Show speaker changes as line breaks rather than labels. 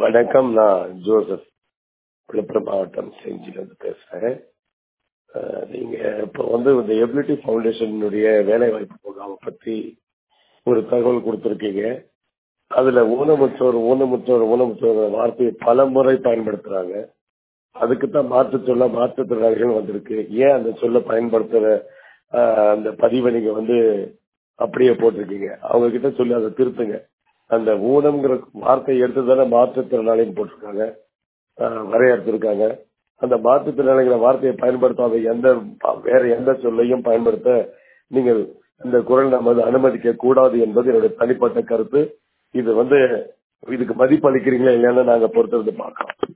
வணக்கம் நான் ஜோசப் விழுப்புரம் மாவட்டம் செஞ்சிலிருந்து பேசுறேன் அஹ், நீங்க இப்போ வந்து இந்த எபிலிட்டி ஃபவுண்டேஷனுடைய வேலை வாய்ப்பு முகாமை பத்தி ஒரு தகவல் கொடுத்துருக்கீங்க அதுல ஊனமுற்றோர் ஊனமுற்றோர் ஊனமுற்றோர் வார்த்தையை பல முறை பயன்படுத்துறாங்க அதுக்கு தான் மாற்று சொல்ல மாற்றுத்திறனாளிகள் வந்திருக்கு ஏன் அந்த சொல்ல பயன்படுத்துற அஹ், அந்த பதிவை நீங்க வந்து அப்படியே போட்டிருக்கீங்க அவங்க கிட்ட சொல்லி அதை திருத்துங்க அந்த ஊனம்ங்கிற வார்த்தையை எடுத்து தானே மாற்றுத்திறனாளின்னு போட்டிருக்காங்க அஹ், வரையறுத்திருக்காங்க அந்த மாற்றுத்திறனாளிங்கிற வார்த்தையை பயன்படுத்தாத எந்த வேற எந்த சொல்லையும் பயன்படுத்த நீங்கள் இந்த குரல் நமது அனுமதிக்க கூடாது என்பது என்னுடைய தனிப்பட்ட கருத்து இது வந்து இதுக்கு மதிப்பு அளிக்கிறீங்களா இல்லையான்னு நாங்க பொறுத்திருந்து பார்க்கலாம்